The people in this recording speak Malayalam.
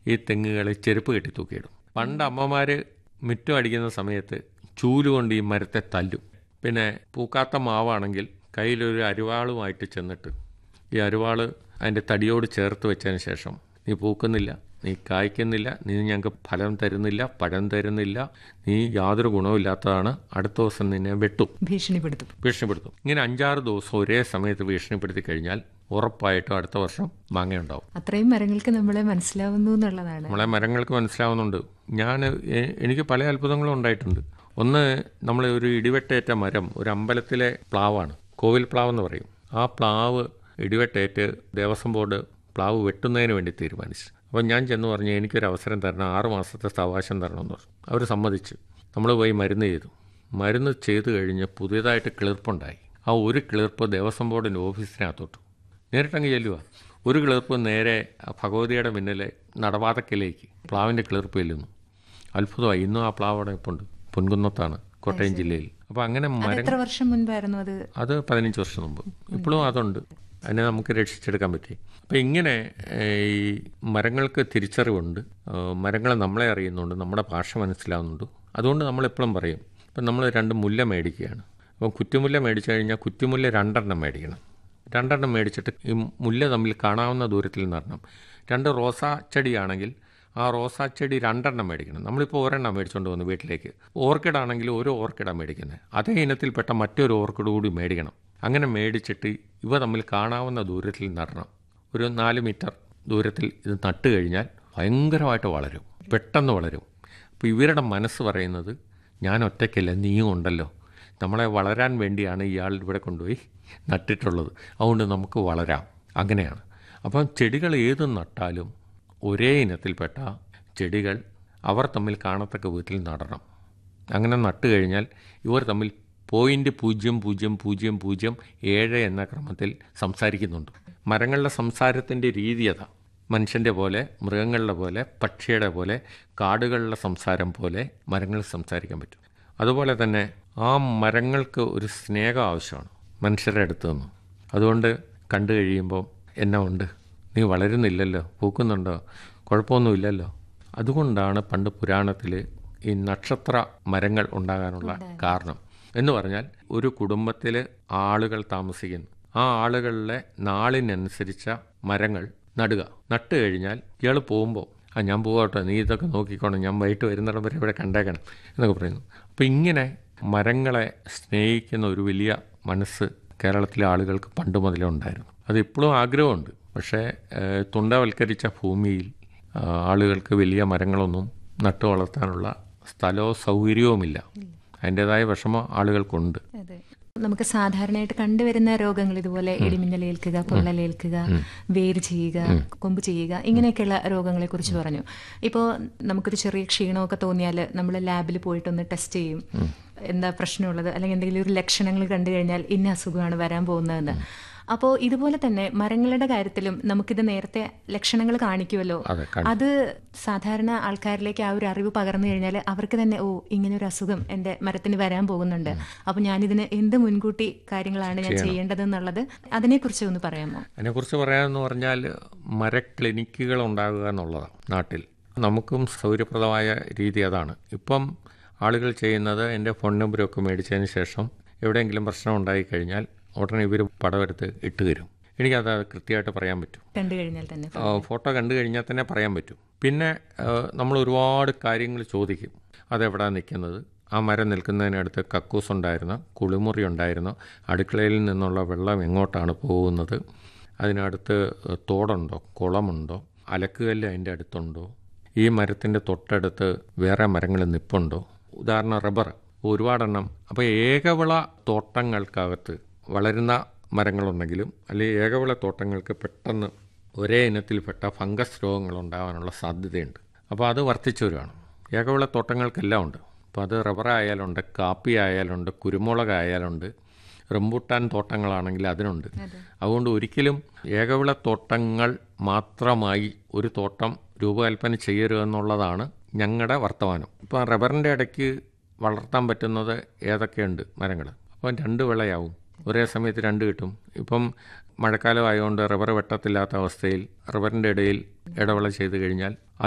ഈ തെങ്ങുകളെ ചെരുപ്പ് കെട്ടി തൂക്കിയിടും പണ്ട് അമ്മമാർ മുറ്റം അടിക്കുന്ന സമയത്ത് ചൂലുകൊണ്ട് ഈ മരത്തെ തല്ലും പിന്നെ പൂക്കാത്ത മാവാണെങ്കിൽ കയ്യിലൊരു അരിവാളുമായിട്ട് ചെന്നിട്ട് ഈ അരിവാള് അതിൻ്റെ തടിയോട് ചേർത്ത് വെച്ചതിന് ശേഷം നീ പൂക്കുന്നില്ല നീ കായ്ക്കുന്നില്ല നീ ഞങ്ങൾക്ക് ഫലം തരുന്നില്ല പഴം തരുന്നില്ല നീ യാതൊരു ഗുണവുമില്ലാത്തതാണ് അടുത്ത ദിവസം നിന്നെ വെട്ടും ഭീഷണിപ്പെടുത്തും ഭീഷണിപ്പെടുത്തും ഇങ്ങനെ അഞ്ചാറ് ദിവസം ഒരേ സമയത്ത് ഭീഷണിപ്പെടുത്തി കഴിഞ്ഞാൽ ഉറപ്പായിട്ടും അടുത്ത വർഷം മാങ്ങയുണ്ടാവും അത്രയും മരങ്ങൾക്ക് നമ്മളെ മനസ്സിലാവുന്നു എന്നുള്ളതാണ് നമ്മളെ മരങ്ങൾക്ക് മനസ്സിലാവുന്നുണ്ട് ഞാൻ എ- എനിക്ക് പല അത്ഭുതങ്ങളും ഉണ്ടായിട്ടുണ്ട് ഒന്ന് നമ്മൾ ഒരു ഇടിവെട്ടേറ്റ മരം ഒരു അമ്പലത്തിലെ പ്ലാവാണ് കോവിൽ പ്ലാവ് എന്ന് പറയും ആ പ്ലാവ് ഇടിവെട്ടേറ്റ് ദേവസ്വം ബോർഡ് പ്ലാവ് വെട്ടുന്നതിന് വേണ്ടി തീരുമാനിച്ചു അപ്പോൾ ഞാൻ ചെന്ന് പറഞ്ഞു എനിക്കൊരു അവസരം തരണം ആറ് മാസത്തെ അവകാശം തരണമെന്ന് പറഞ്ഞു അവർ സമ്മതിച്ചു നമ്മൾ പോയി മരുന്ന് ചെയ്തു മരുന്ന് ചെയ്ത് കഴിഞ്ഞ് പുതിയതായിട്ട് കിളിർപ്പുണ്ടായി ആ ഒരു കിളിർപ്പ് ദേവസ്വം ബോർഡിൻ്റെ ഓഫീസിനകത്തോട്ട് നേരിട്ടങ്ങ് ചെല്ലുക ഒരു കിളിർപ്പ് നേരെ ഭഗവതിയുടെ മുന്നിലെ നടവാതക്കിലേക്ക് പ്ലാവിൻ്റെ കിളിർപ്പ് ചെല്ലുന്നു അത്ഭുതമായി ഇന്നും ആ പ്ലാവ് അവിടെ ഇപ്പുണ്ട് പൊൻകുന്നത്താണ് കോട്ടയം ജില്ലയിൽ അപ്പോൾ അങ്ങനെ മരം എത്ര വർഷം മുൻപായിരുന്നു അത് അത് പതിനഞ്ച് വർഷം മുമ്പ് ഇപ്പോഴും അതുണ്ട് അതിനെ നമുക്ക് രക്ഷിച്ചെടുക്കാൻ പറ്റി അപ്പം ഇങ്ങനെ ഏഹ്, ഈ മരങ്ങൾക്ക് തിരിച്ചറിവുണ്ട് ഏഹ്, മരങ്ങൾ നമ്മളെ അറിയുന്നുണ്ട് നമ്മുടെ ഭാഷ മനസ്സിലാവുന്നുണ്ട് അതുകൊണ്ട് നമ്മളെപ്പോഴും പറയും ഇപ്പം നമ്മൾ രണ്ട് മുല്ല മേടിക്കുകയാണ് അപ്പം കുറ്റിമുല്ല മേടിച്ചു കഴിഞ്ഞാൽ കുറ്റിമുല്ല രണ്ടെണ്ണം മേടിക്കണം രണ്ടെണ്ണം മേടിച്ചിട്ട് ഈ മുല്ല തമ്മിൽ കാണാവുന്ന ദൂരത്തിൽ നടണം രണ്ട് റോസാ ചെടിയാണെങ്കിൽ ആ റോസാ ചെടി രണ്ടെണ്ണം മേടിക്കണം നമ്മളിപ്പോൾ ഒരെണ്ണം മേടിച്ചുകൊണ്ട് വന്നു വീട്ടിലേക്ക് ഓർക്കിഡ് ആണെങ്കിൽ ഒരു ഓർക്കിഡാണ് മേടിക്കുന്നത് അതേ ഇനത്തിൽപ്പെട്ട മറ്റൊരു ഓർക്കിഡ് കൂടി മേടിക്കണം അങ്ങനെ മേടിച്ചിട്ട് ഇവ തമ്മിൽ കാണാവുന്ന ദൂരത്തിൽ നടണം ഒരു നാല് മീറ്റർ ദൂരത്തിൽ ഇത് നട്ട് കഴിഞ്ഞാൽ ഭയങ്കരമായിട്ട് വളരും പെട്ടെന്ന് വളരും അപ്പോൾ ഇവരുടെ മനസ്സ് പറയുന്നത് ഞാൻ ഒറ്റയ്ക്കല്ല നീയും ഉണ്ടല്ലോ നമ്മളെ വളരാൻ വേണ്ടിയാണ് ഇയാൾ ഇവിടെ കൊണ്ടുപോയി നട്ടിട്ടുള്ളത് അതുകൊണ്ട് നമുക്ക് വളരാം അങ്ങനെയാണ് അപ്പം ചെടികൾ ഏത് നട്ടാലും ഒരേ ഇനത്തിൽപ്പെട്ട ചെടികൾ അവർ തമ്മിൽ കാണത്തക്ക വിധത്തിൽ നടണം അങ്ങനെ നട്ട് കഴിഞ്ഞാൽ ഇവർ തമ്മിൽ പോയിൻറ്റ് പൂജ്യം പൂജ്യം പൂജ്യം പൂജ്യം ഏഴ് എന്ന ക്രമത്തിൽ സംസാരിക്കുന്നുണ്ട് മരങ്ങളുടെ സംസാരത്തിൻ്റെ രീതി അതാ മനുഷ്യൻ്റെ പോലെ മൃഗങ്ങളുടെ പോലെ പക്ഷിയുടെ പോലെ കാടുകളുടെ സംസാരം പോലെ മരങ്ങൾ സംസാരിക്കാൻ പറ്റും അതുപോലെ തന്നെ ആ മരങ്ങൾക്ക് ഒരു സ്നേഹം ആവശ്യമാണ് മനുഷ്യരുടെ അടുത്ത് നിന്ന് അതുകൊണ്ട് കണ്ടു കഴിയുമ്പോൾ എന്നാ ഉണ്ട് നീ വളരുന്നില്ലല്ലോ പൂക്കുന്നുണ്ടോ കുഴപ്പമൊന്നുമില്ലല്ലോ അതുകൊണ്ടാണ് പണ്ട് പുരാണത്തിൽ ഈ നക്ഷത്ര മരങ്ങൾ ഉണ്ടാകാനുള്ള കാരണം എന്ന് പറഞ്ഞാൽ ഒരു കുടുംബത്തിൽ ആളുകൾ താമസിക്കുന്നു ആ ആളുകളിലെ നാളിനനുസരിച്ച മരങ്ങൾ നടുക നട്ട് കഴിഞ്ഞാൽ ഇയാൾ പോകുമ്പോൾ ആ ഞാൻ പോകട്ടെ നീ ഇതൊക്കെ നോക്കിക്കോണം ഞാൻ വൈകിട്ട് വരുന്നിടം വരെ ഇവിടെ കണ്ടേക്കണം എന്നൊക്കെ പറയുന്നു അപ്പോൾ ഇങ്ങനെ മരങ്ങളെ സ്നേഹിക്കുന്ന ഒരു വലിയ മനസ്സ് കേരളത്തിലെ ആളുകൾക്ക് പണ്ട് മുതലേ ഉണ്ടായിരുന്നു അത് ഇപ്പോഴും ആഗ്രഹമുണ്ട് പക്ഷേ ഏഹ്, തുണ്ടവൽക്കരിച്ച ഭൂമിയിൽ ആ, ആളുകൾക്ക് വലിയ മരങ്ങളൊന്നും നട്ടു വളർത്താനുള്ള സ്ഥലവും സൗകര്യവുമില്ല അതിൻ്റെതായ വിഷമം ആളുകൾക്കുണ്ട് അതെ നമുക്ക് സാധാരണയായിട്ട് കണ്ടുവരുന്ന രോഗങ്ങൾ ഇതുപോലെ ഇടിമിന്നലേൽക്കുക പൊള്ളലേൽക്കുക വേര് ചെയ്യുക കൊമ്പ് ചെയ്യുക ഇങ്ങനെയൊക്കെയുള്ള രോഗങ്ങളെ കുറിച്ച് പറഞ്ഞു ഇപ്പോൾ നമുക്കൊരു ചെറിയ ക്ഷീണമൊക്കെ തോന്നിയാൽ നമ്മൾ ലാബിൽ പോയിട്ടൊന്ന് ടെസ്റ്റ് ചെയ്യും എന്താ പ്രശ്നമുള്ളത് അല്ലെങ്കിൽ എന്തെങ്കിലും ഒരു ലക്ഷണങ്ങൾ കണ്ടു കഴിഞ്ഞാൽ ഇന്ന അസുഖമാണ് വരാൻ പോകുന്നതെന്ന് അപ്പോൾ ഇതുപോലെ തന്നെ മരങ്ങളുടെ കാര്യത്തിലും നമുക്കിത് നേരത്തെ ലക്ഷണങ്ങൾ കാണിക്കുമല്ലോ അതെ കണ്ടു. അത് സാധാരണ ആൾക്കാരിലേക്ക് ആ ഒരു അറിവ് പകർന്നു കഴിഞ്ഞാൽ അവർക്ക് തന്നെ ഓ ഇങ്ങനെ ഒരു അസുഖം എൻ്റെ മരത്തിന് വരാൻ പോകുന്നുണ്ട് അപ്പോൾ ഞാനിതിന് എന്ത് മുൻകൂട്ടി കാര്യങ്ങളാണ് ഞാൻ ചെയ്യേണ്ടത് എന്നുള്ളത് അതിനെക്കുറിച്ച് ഒന്ന് പറയാമോ അതിനെക്കുറിച്ച് പറയാമെന്ന് പറഞ്ഞാൽ മരക്ലിനിക്കുകൾ ഉണ്ടാകുക എന്നുള്ളതാണ് നാട്ടിൽ നമുക്കും സൗകര്യപ്രദമായ രീതി അതാണ് ഇപ്പം ആളുകൾ ചെയ്യുന്നത് എൻ്റെ ഫോൺ നമ്പരൊക്കെ മേടിച്ചതിന് ശേഷം എവിടെയെങ്കിലും പ്രശ്നം ഉണ്ടായിക്കഴിഞ്ഞാൽ ഉടനെ ഇവർ പടമെടുത്ത് ഇട്ട് തരും എനിക്കത് കൃത്യമായിട്ട് പറയാൻ പറ്റും കണ്ടു കഴിഞ്ഞാൽ തന്നെ ആ, ഫോട്ടോ കണ്ടു കഴിഞ്ഞാൽ തന്നെ പറയാൻ പറ്റും പിന്നെ ആ, നമ്മൾ ഒരുപാട് കാര്യങ്ങൾ ചോദിക്കും അതെവിടാണ് നിൽക്കുന്നത് ആ മരം നിൽക്കുന്നതിനടുത്ത് കക്കൂസ് ഉണ്ടായിരുന്നോ കുളിമുറി ഉണ്ടായിരുന്നോ അടുക്കളയിൽ നിന്നുള്ള വെള്ളം എങ്ങോട്ടാണ് പോകുന്നത് അതിനടുത്ത് തോടുണ്ടോ കുളമുണ്ടോ അലക്കുകല്ല് അതിൻ്റെ അടുത്തുണ്ടോ ഈ മരത്തിൻ്റെ തൊട്ടടുത്ത് വേറെ മരങ്ങൾ നിപ്പുണ്ടോ ഉദാഹരണം റബ്ബർ ഒരുപാടെണ്ണം അപ്പോൾ ഏകവിള തോട്ടങ്ങൾക്കകത്ത് വളരുന്ന മരങ്ങളുണ്ടെങ്കിലും അല്ലെങ്കിൽ ഏകവിള തോട്ടങ്ങൾക്ക് പെട്ടെന്ന് ഒരേ ഇനത്തിൽപ്പെട്ട ഫംഗസ് രോഗങ്ങൾ ഉണ്ടാകാനുള്ള സാധ്യതയുണ്ട് അപ്പോൾ അത് വർദ്ധിച്ചു വരുവാണ് ഏകവിള തോട്ടങ്ങൾക്കെല്ലാം ഉണ്ട് അപ്പോൾ അത് റബ്ബർ ആയാലുണ്ട് കാപ്പി ആയാലുണ്ട് കുരുമുളക് ആയാലുണ്ട് റംബൂട്ടാൻ തോട്ടങ്ങളാണെങ്കിൽ അതിനുണ്ട് അതുകൊണ്ട് ഒരിക്കലും ഏകവിള തോട്ടങ്ങൾ മാത്രമായി ഒരു തോട്ടം രൂപകൽപ്പന ചെയ്യരുതെന്നുള്ളതാണ് ഞങ്ങളുടെ വർത്തമാനം ഇപ്പം റബ്ബറിൻ്റെ ഇടയ്ക്ക് വളർത്താൻ പറ്റുന്നത് ഏതൊക്കെയുണ്ട് മരങ്ങൾ അപ്പം രണ്ട് വിളയാവും ഒരേ സമയത്ത് രണ്ട് കിട്ടും ഇപ്പം മഴക്കാലം ആയതുകൊണ്ട് റബ്ബർ വെട്ടത്തില്ലാത്ത അവസ്ഥയിൽ റബ്ബറിൻ്റെ ഇടയിൽ ഇടവിള ചെയ്ത് കഴിഞ്ഞാൽ